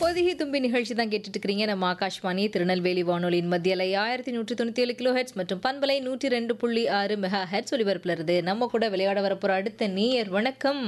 பொதிகை தும்பி நிகழ்ச்சி தான் கேட்டுட்டு இருக்கிறீங்க நம்ம ஆகாஷ்வாணி திருநெல்வேலி வானொலியின் மத்தியலை ஆயிரத்தி நூற்றி தொண்ணூற்றி ஏழு கிலோ ஹெட்ஸ் மற்றும் பண்பலை நூற்றி ரெண்டு புள்ளி ஆறு மெகா ஹெட்ஸ் ஒலிபரப்புல இருந்து நம்ம கூட விளையாட வரப்போற அடுத்த நீயர் வணக்கம்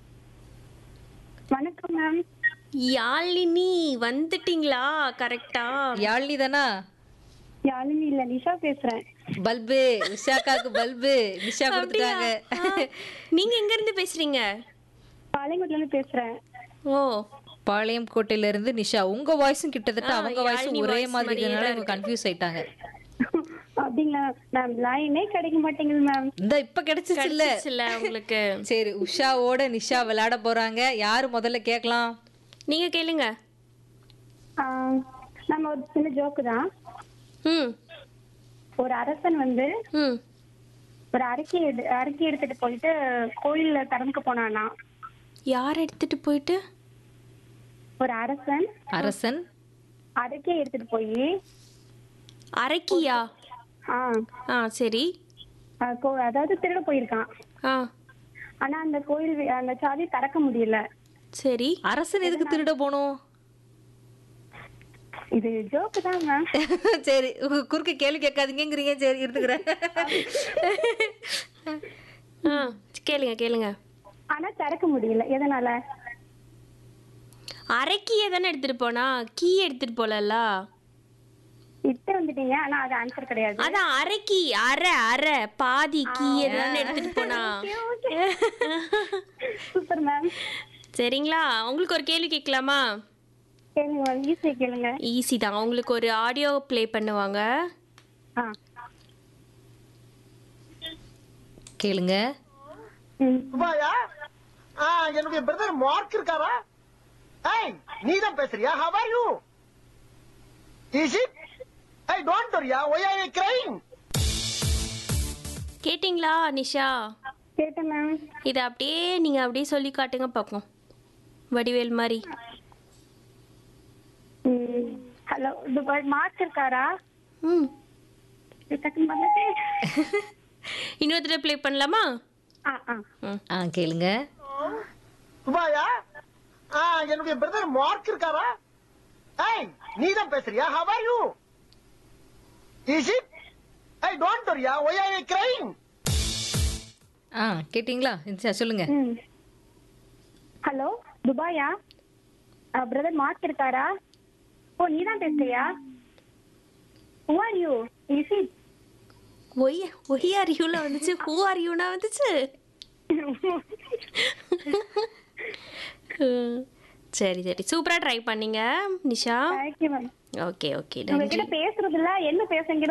வணக்கம் மேம் யாழினி வந்துட்டீங்களா கரெக்டா யாழினி தானா யாழினி இல்ல நிஷா பேசுறேன் பல்பு உஷாக்காக்கு பல்பு நிஷா கொடுத்துட்டாங்க நீங்க எங்க இருந்து பேசுறீங்க பாளையங்குடில இருந்து பேசுறேன் ஓ பாளையம் கோட்டையில இருந்து நிஷா உங்க வாய்ஸும் கிட்டத்தட்ட ஆ, அவங்க வாய்ஸும் யாழினி ஒரே voice மாதிரி மாதிரியே இருக்கனால தான் இவங்க கன்ஃபியூஸ் ஆயிட்டாங்க அப்படிங்களா மேம் லைனே கிடைக்க மாட்டேங்குது மேம் இந்த இப்ப கிடைச்சிச்சு இல்ல கிடைச்சிச்சுல உங்களுக்கு சரி உஷாவோட நிஷா விளையாட போறாங்க யாரு முதல்ல கேட்கலாம் நீங்க கேளுங்க நம்ம ஒரு சின்ன ஜோக்கு தான் ம் ஒரு அரசன் வந்து ம் ஒரு அறிக்கை எடு அறிக்கை எடுத்துட்டு போயிட்டு கோயில்ல கடனுக்கு போனானா யார் எடுத்துட்டு போயிட்டு ஒரு அரசன் அரசன் அறிக்கை எடுத்துட்டு போய் அரைக்கியா ஆ ஆ சரி அஹ் கோ- அதாவது திருட போயிருக்கான் ஆ ஆனா அந்த கோயில் வி- அந்த சாவி திறக்க முடியல சரி அரசன் எதுக்கு திருட போனோம் இது ஜோக்கு தான் மேம் சரி உ- குறுக்க கேள்வி கேட்காதீங்கிறீங்க சரி இருந்துக்கிறேன் ஆ கேளுங்க கேளுங்க ஆனா திறக்க முடியல எதனால அரைக்கிய தானே எடுத்துட்டு போனா கீ எடுத்துட்டு போலல்ல இட்டு வந்துட்டீங்க ஆனா அது ஆன்சர் கிடையாது அதான் அரைக்கி அரை அரை பாதி கீ தானே எடுத்துட்டு போனா சூப்பர் மேம் சரிங்களா உங்களுக்கு ஒரு கேள்வி கேட்கலாமா கேளுங்க மேம் ஈஸியா கேளுங்க ஈஸி தான் உங்களுக்கு ஒரு ஆடியோ ப்ளே பண்ணுவாங்க ஆ கேளுங்க ம் துபாயா ஆ என்னுடைய பிரதர் மார்க் இருக்காரா ஏய் நீ தான் பேசுறியா how are you is it I don't வரியா ஒய் ஆர் ஐ கிரைங் கேட்டிங்களா நிஷா கேட்டேன் மேம் இதை அப்படியே நீங்க அப்படியே சொல்லி காட்டுங்க பார்ப்போம் வடிவேல் மாதிரி ஹலோ துபாய் மார்க் இருக்காரா ம் டக்குன்னு வந்துட்டு இன்னொரு ப்ளே பண்ணலாமா ஆ ஆ ம் ஆ கேளுங்க துபாயா ஆ என்னுடைய பிரதர் மார்க் இருக்காரா ஏய் நீ தான் பேசுறியா how are you is it I don't வரியா ஒய் ஆர் ஐ கிரைங் ஆ கேட்டிங்களா சரி, சொல்லுங்க ம் ஹலோ துபாயா பிரதர் மார்க் இருக்காரா ஓ நீ தான் பேசுறியா who are you is it why why are யூல வந்துச்சு ஹூ ஆர் யூனா வந்துச்சு ம். சரி சரி சூப்பரா ட்ரை பண்ணீங்க Nisha thank you ma'am okay okay உங்ககிட்ட பேசுறதுல என்ன பேசுறீங்க